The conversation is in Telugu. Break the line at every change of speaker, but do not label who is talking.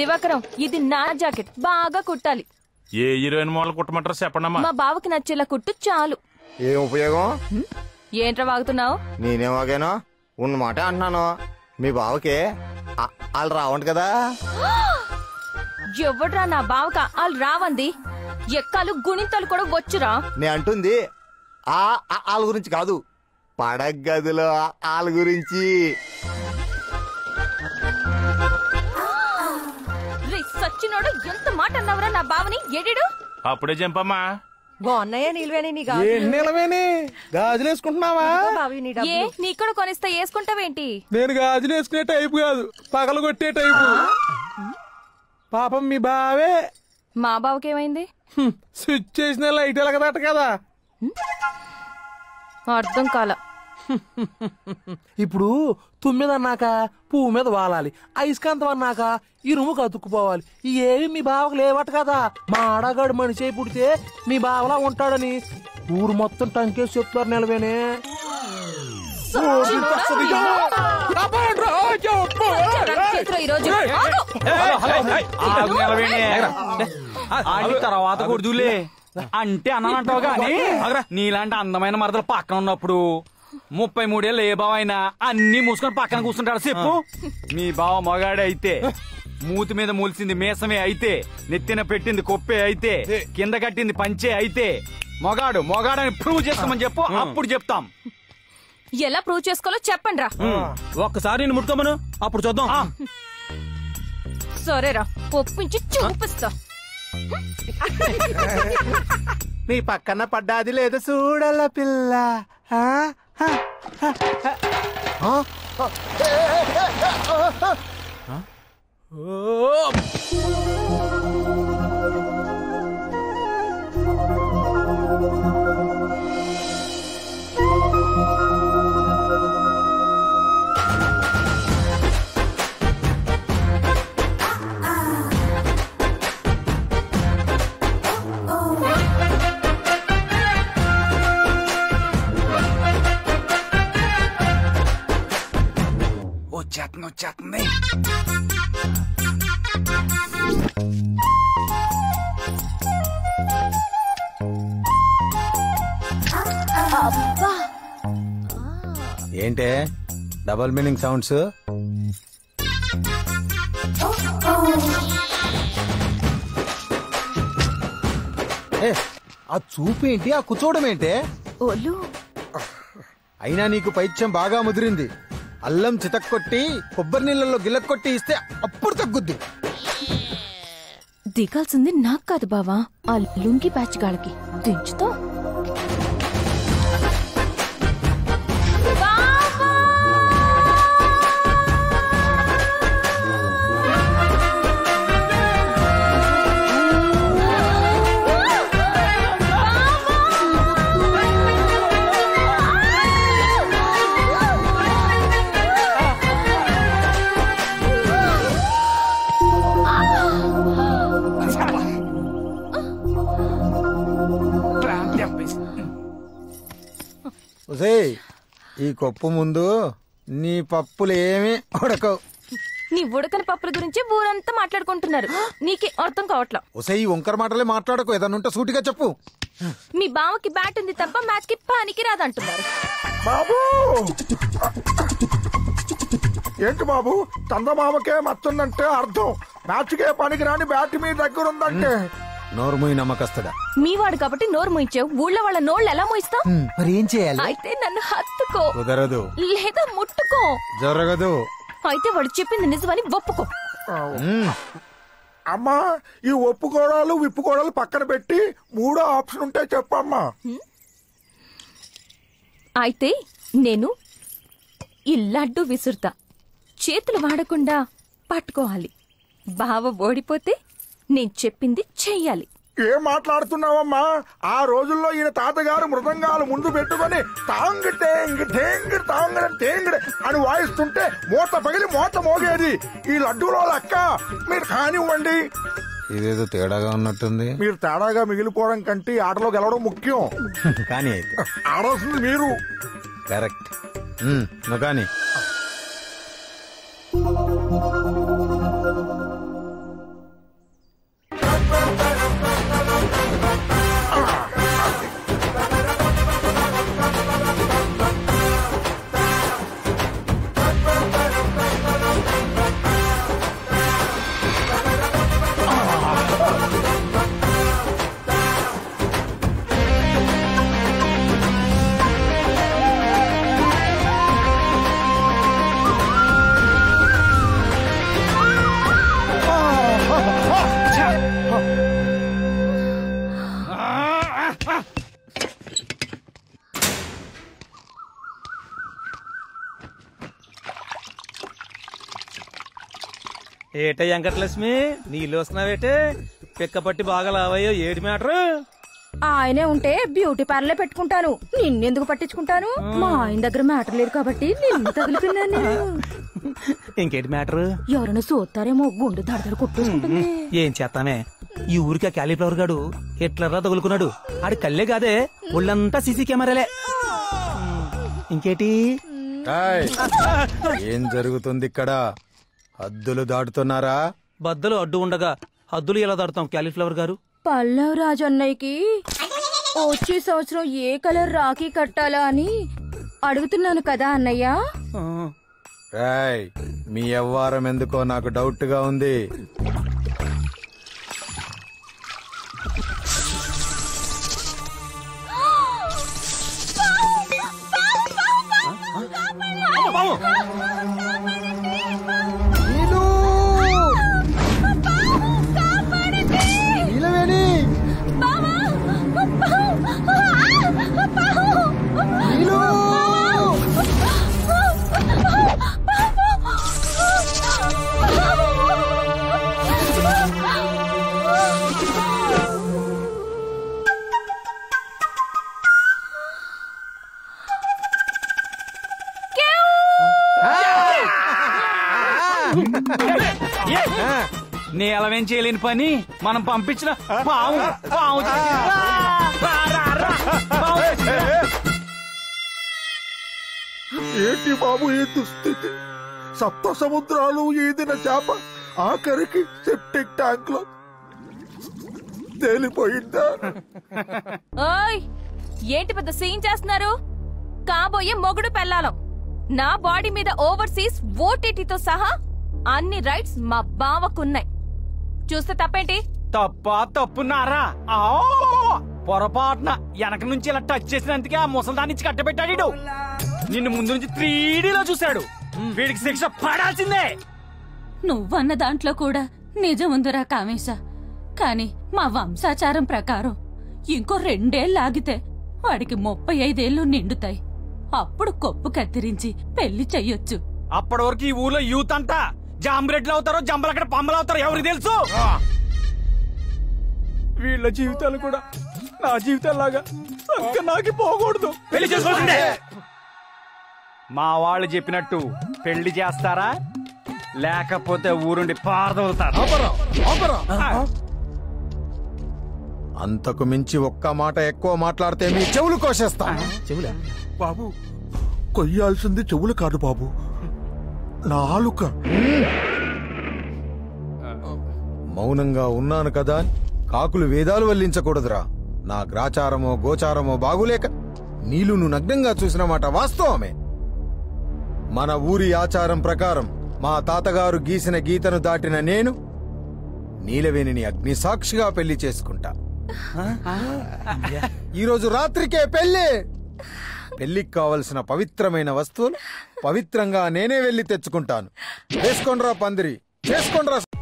దివాకరం ఇది నా జాకెట్ బాగా కుట్టాలి
ఏ హీరోయిన్ మోడల్ కుట్టమంటారు చెప్పండమ్మా
మా బావకి నచ్చేలా కుట్టు చాలు
ఏం ఉపయోగం
ఏంట్రా వాగుతున్నావు
నేనేం వాగాను ఉన్న మాట అంటున్నాను మీ బావకి ఆ- వాళ్ళు రావంట కదా
ఎవడ్రా నా బావక వాళ్ళు రావంది ఎక్కాలు గుణింతలు కూడా వచ్చురా
నే అంటుంది ఆ ఆ- వాళ్ళ గురించి కాదు పడగదిలో ఆ- వాళ్ళ గురించి
రే సచ్చినోడు ఎంత మాట అన్నవరా నా బావని ఎడిడు
అప్పుడే చంపమ్మా
బాగున్నాయా నిలువేని నీ
ఏంటి నిలవేని గాజులు వేసుకుంటున్నావా
బావి నీ
ఏ
డబ్బులు
నీ కూడా కొనిస్తా వేసుకుంటావేంటి
నేను గాజులు వేసుకునే టైపు కాదు పగలు కొట్టే టైపు పాపం మీ బావే
మా బావకేమైంది
హ్మ్, స్విచ్ చేసిన లైట్ ఎలగదట కదా
అర్థం కాల
ఇప్పుడు తుమ్మిద అన్నాక పువ్వు మీద వాలాలి అయస్కాంతం అన్నాక ఇరుము కతుక్కుపోవాలి ఈ ఏవి మీ బావకు లేవట కదా మా ఆడగాడు మనిషి అయి పుడితే మీ బావలా ఉంటాడని ఊరు మొత్తం టంకేసి చెప్తారు నిలవేనే
చేతిలో ఈరోజు ఆగు.
ఆడి తర్వాత కొడుదులే అంటే అన్నానంటావు గాని నీలాంటి అందమైన మరదలు పక్కన ఉన్నప్పుడు ముప్పై మూడేళ్ళు ఏ బావ అయినా అన్ని మూసుకొని పక్కన కూర్చుంటాడు చెప్పు మీ బావ మగాడే అయితే మూతి మీద మూల్సింది మీసమే అయితే నెత్తిన పెట్టింది కొప్పే అయితే కింద కట్టింది పంచే అయితే మొగాడు మొగాడని ప్రూవ్ చేసుకోమని చెప్పు అప్పుడు చెప్తాం
ఎలా ప్రూవ్ చేసుకోవాలో చెప్పండి రా
ఒక్కసారి నేను ముట్టుకోమను అప్పుడు చూద్దాం
సరేరా ఒప్పించి చూపిస్తా
నీ పక్కన పడ్డాది లేదు చూడల పిల్ల ఆ? హ, హ, హ. ఆ? ఆ? ఓ!
వచ్చేస్తుంది వచ్చేస్తుంది
ఏంటే డబల్ మీనింగ్ సౌండ్స్ ఏ, ఆ చూపు ఏంటి ఆ కూర్చోవడం ఏంటే
ఓలు
అయినా నీకు పైత్యం బాగా ముదిరింది అల్లం చితక్కొట్టి కొబ్బరి నీళ్ళలో గిల్లక్కొట్టి ఇస్తే అప్పుడు తగ్గుద్ది
దిగాల్సింది నాకు కాదు బావా ఆ లుంగి బ్యాచ్ గాళ్ళకి దించుతో
ఒసేయ్ ఈ కొప్పు ముందు నీ పప్పులు ఏమీ ఉడకవు
నీ ఉడకని పప్పుల గురించి ఊరంతా మాట్లాడుకుంటున్నారు నీకే అర్థం కావట్లా
ఒసేయ్ ఈ వంకర మాటలే మాట్లాడకు ఏదన్నా ఉంటే సూటిగా చెప్పు
మీ బావకి బ్యాట్ ఉంది తప్ప మ్యాచ్ కి పనికి రాదంటున్నారు
బాబు ఏంటి బాబు చందమామకే మత్తుందంటే అర్థం మ్యాచ్కే పనికి రాని బ్యాట్ మీ దగ్గర ఉందంటే
నోరుమూయి నమ్మకస్తుడా
మీ వాడు కాబట్టి నోరు మూయించావు ఊళ్ళో వాళ్ళ నోళ్ళు ఎలా మూయిస్తావు
మరి ఏం చేయాలి
అయితే నన్ను హత్తుకో
కుదరదు
లేదా ముట్టుకో
జరగదు
అయితే వాడు చెప్పింది నిజమని ఒప్పుకో
మ్మ్.
అమ్మా ఈ ఒప్పుకోడాలు విప్పుకోడాలు పక్కన పెట్టి మూడో ఆప్షన్ ఉంటే చెప్పమ్మా
అయితే నేను ఈ లడ్డు విసురుతా చేతులు వాడకుండా పట్టుకోవాలి బావ ఓడిపోతే నేను చెప్పింది చెయ్యాలి
ఏం మాట్లాడుతున్నావమ్మా ఆ రోజుల్లో ఈయన తాతగారు మృదంగాలు ముందు పెట్టుకొని తాంగ్ టేంగ్ టేంగ్ తాంగ్ టేంగ్ అని వాయిస్తుంటే మూత పగిలి మూత మోగేది ఈ లడ్డూలో లెక్క మీరు కానివ్వండి
ఇదేదో తేడాగా ఉన్నట్టుంది
మీరు తేడాగా మిగిలిపోవడం కంటే ఈ ఆటలో గెలవడం ముఖ్యం
కానీ అయితే
ఆడాల్సింది మీరు
కరెక్ట్ మ్మ్, నువ్వు కానీ
ఏటే వెంకటలక్ష్మి నీళ్ళు వస్తున్నావేటే పిక్కపట్టి బాగా లావయ్యో ఏటి మ్యాటర్
ఆయనే ఉంటే బ్యూటీ పార్లర్ పెట్టుకుంటాను నిన్నెందుకు పట్టించుకుంటాను మా ఆయన దగ్గర మ్యాటర్ లేదు కాబట్టి నిన్ను తగులుకున్నాను
ఇంకేటి మ్యాటర్
ఎవరైనా చూస్తారేమో గుండె దడదడ కొట్టేసుకుంటుంది
ఏం చేస్తానే ఈ ఊరికి ఆ క్యాలీఫ్లవర్ గాడు హిట్లర్లా తగులుకున్నాడు ఆడి కళ్ళే కాదే ఒళ్ళంతా సీసీ కెమెరాలే ఇంకేటి
ఏయ్, ఏం జరుగుతుంది ఇక్కడ హద్దులు దాటుతున్నారా
బద్దలు అడ్డు ఉండగా హద్దులు ఎలా దాడుతాం క్యాలీఫ్లవర్ గారు
పల్లవ్ రాజు అన్నయ్యకి వచ్చే సంవత్సరం ఏ కలర్ రాఖీ కట్టాలా అని అడుగుతున్నాను కదా అన్నయ్య
ఆ,
రాయ్ మీ వ్యవహారం ఎందుకో నాకు డౌట్ గా ఉంది నీలు! నీలవేణి! నీలు!
నీలమేం చేయలేని పని మనం పంపించిన పాము పాము చేసింది. రా, రా, రా, పాము చేసింది.
ఏంటి బాబు ఈ దుస్థితి సప్త సముద్రాలు ఈదిన చేప ఆఖరికి సెప్టిక్ ట్యాంక్ లో తేలిపోయిందా
ఓయ్ ఏంటి పెద్ద సీన్ చేస్తున్నారు కాబోయే మొగుడు పెళ్ళాలం నా బాడీ మీద ఓవర్సీస్ ఓటీటీతో సహా అన్ని రైట్స్ మా బావకున్నాయి చూస్తే తప్పేంటి
తప్ప తప్పున్నారా ఆ! పొరపాటున వెనక నుంచి ఇలా టచ్ చేసినందుకే ఆ ముసల్దాన్ని నుంచి కట్టబెట్టాడు ఈడు. నిన్ను ముందు నుంచి త్రీ లో చూశాడు వీడికి శిక్ష పడాల్సిందే
నువ్వన్న దాంట్లో కూడా నిజం ఉందిరా కామేశ కాని మా వంశాచారం ప్రకారం ఇంకో రెండేళ్ళు ఆగితే వాడికి ముప్పై ఐదేళ్లు నిండుతాయి అప్పుడు కొప్పు కత్తిరించి పెళ్లి చెయ్యొచ్చు
అప్పటి వరకు ఈ ఊర్లో యూత్ అంతా జాంబ్రెడ్లు అవుతారో జంబలక్కడ పంబలు అవుతారో ఎవరికి తెలుసు వీళ్ళ జీవితాలు కూడా నా జీవితాలాగా నాకి పోకూడదు పెళ్లి చేసుకోవాల్సిందే మా వాళ్ళు చెప్పినట్టు పెళ్లి చేస్తారా లేకపోతే ఊరుండి పారదవుతారు
అంతకు మించి ఒక్క మాట ఎక్కువ మాట్లాడితే మీ చెవులు కోసేస్తా
బాబు కొయ్యాల్సింది చెవులు కాదు బాబు నాలుక
మౌనంగా ఉన్నాను కదా కాకులు వేదాలు వల్లించకూడదురా నా గ్రాచారమో గోచారమో బాగులేక నీలును నగ్నంగా చూసిన మాట వాస్తవమే మన ఊరి ఆచారం ప్రకారం మా తాతగారు గీసిన గీతను దాటిన నేను నీలవేణిని అగ్నిసాక్షిగా పెళ్లి చేసుకుంటా ఈరోజు రాత్రికే పెళ్లి పెళ్లికి కావలసిన పవిత్రమైన వస్తువులు పవిత్రంగా నేనే వెళ్లి తెచ్చుకుంటాను వేసుకోండ్రా పందిరి చేసుకోండ్రా